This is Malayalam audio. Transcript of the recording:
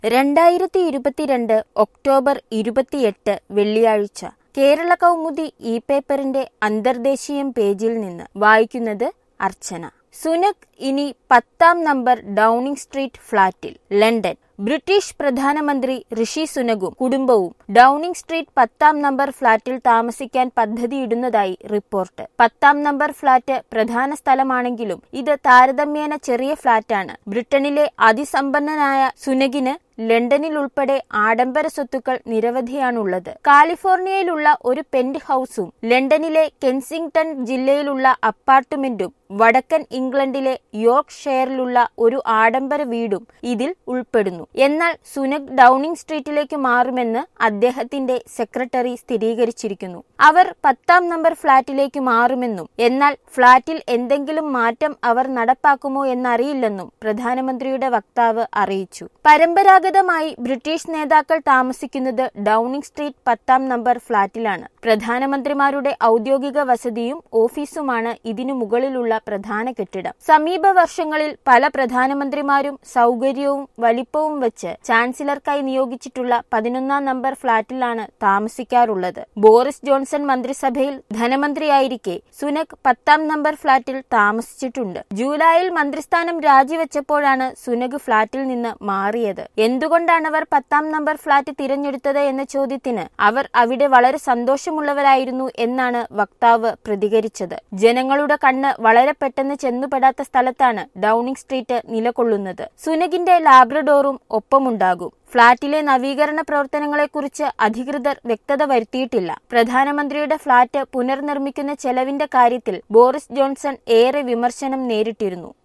രണ്ടായിരത്തി ഇരുപത്തിരണ്ട് ഒക്ടോബർ ഇരുപത്തിയെട്ട് വെള്ളിയാഴ്ച കേരള കൗമുദി ഇ പേപ്പറിന്റെ അന്തർദേശീയം പേജിൽ നിന്ന് വായിക്കുന്നത് അർച്ചന സുനക് ഇനി പത്താം നമ്പർ ഡൌണിംഗ് സ്ട്രീറ്റ് ഫ്ളാറ്റിൽ ലണ്ടൻ ബ്രിട്ടീഷ് പ്രധാനമന്ത്രി ഋഷി സുനകും കുടുംബവും ഡൌണിംഗ് സ്ട്രീറ്റ് പത്താം നമ്പർ ഫ്ളാറ്റിൽ താമസിക്കാൻ പദ്ധതിയിടുന്നതായി റിപ്പോർട്ട് പത്താം നമ്പർ ഫ്ളാറ്റ് പ്രധാന സ്ഥലമാണെങ്കിലും ഇത് താരതമ്യേന ചെറിയ ഫ്ളാറ്റാണ് ബ്രിട്ടനിലെ അതിസമ്പന്നനായ സുനകിന് ലണ്ടനിൽ ഉൾപ്പെടെ ആഡംബര സ്വത്തുക്കൾ നിരവധിയാണുള്ളത് കാലിഫോർണിയയിലുള്ള ഒരു പെന്റ് ഹൌസും ലണ്ടനിലെ കെൻസിംഗ്ടൺ ജില്ലയിലുള്ള അപ്പാർട്ട്മെന്റും വടക്കൻ ഇംഗ്ലണ്ടിലെ യോർക്ക് ഷെയറിലുള്ള ഒരു ആഡംബര വീടും ഇതിൽ ഉൾപ്പെടുന്നു എന്നാൽ സുനക് ഡൌണിംഗ് സ്ട്രീറ്റിലേക്ക് മാറുമെന്ന് അദ്ദേഹത്തിന്റെ സെക്രട്ടറി സ്ഥിരീകരിച്ചിരിക്കുന്നു അവർ പത്താം നമ്പർ ഫ്ളാറ്റിലേക്ക് മാറുമെന്നും എന്നാൽ ഫ്ളാറ്റിൽ എന്തെങ്കിലും മാറ്റം അവർ നടപ്പാക്കുമോ എന്നറിയില്ലെന്നും പ്രധാനമന്ത്രിയുടെ വക്താവ് അറിയിച്ചു പരമ്പരാഗതമായി ബ്രിട്ടീഷ് നേതാക്കൾ താമസിക്കുന്നത് ഡൌണിംഗ് സ്ട്രീറ്റ് പത്താം നമ്പർ ഫ്ളാറ്റിലാണ് പ്രധാനമന്ത്രിമാരുടെ ഔദ്യോഗിക വസതിയും ഓഫീസുമാണ് ഇതിനു മുകളിലുള്ള പ്രധാന കെട്ടിടം സമീപ വർഷങ്ങളിൽ പല പ്രധാനമന്ത്രിമാരും സൗകര്യവും വലിപ്പവും വെച്ച് ചാൻസലർക്കായി നിയോഗിച്ചിട്ടുള്ള പതിനൊന്നാം നമ്പർ ഫ്ളാറ്റിലാണ് താമസിക്കാറുള്ളത് ബോറിസ് ജോൺസൺ മന്ത്രിസഭയിൽ ധനമന്ത്രിയായിരിക്കെ സുനക് പത്താം നമ്പർ ഫ്ളാറ്റിൽ താമസിച്ചിട്ടുണ്ട് ജൂലൈയിൽ മന്ത്രിസ്ഥാനം രാജിവെച്ചപ്പോഴാണ് സുനക് ഫ്ളാറ്റിൽ നിന്ന് മാറിയത് എന്തുകൊണ്ടാണ് അവർ പത്താം നമ്പർ ഫ്ളാറ്റ് തിരഞ്ഞെടുത്തത് എന്ന ചോദ്യത്തിന് അവർ അവിടെ വളരെ സന്തോഷമുള്ളവരായിരുന്നു എന്നാണ് വക്താവ് പ്രതികരിച്ചത് ജനങ്ങളുടെ കണ്ണ് വളരെ പെട്ടെന്ന് ചെന്നുപെടാത്ത സ്ഥലത്താണ് ഡൌണിംഗ് സ്ട്രീറ്റ് നിലകൊള്ളുന്നത് സുനകിന്റെ ലാബ്രഡോറും ഒപ്പമുണ്ടാകും ഫ്ളാറ്റിലെ നവീകരണ പ്രവർത്തനങ്ങളെക്കുറിച്ച് അധികൃതർ വ്യക്തത വരുത്തിയിട്ടില്ല പ്രധാനമന്ത്രിയുടെ ഫ്ളാറ്റ് പുനർനിർമ്മിക്കുന്ന ചെലവിന്റെ കാര്യത്തിൽ ബോറിസ് ജോൺസൺ ഏറെ വിമർശനം നേരിട്ടിരുന്നു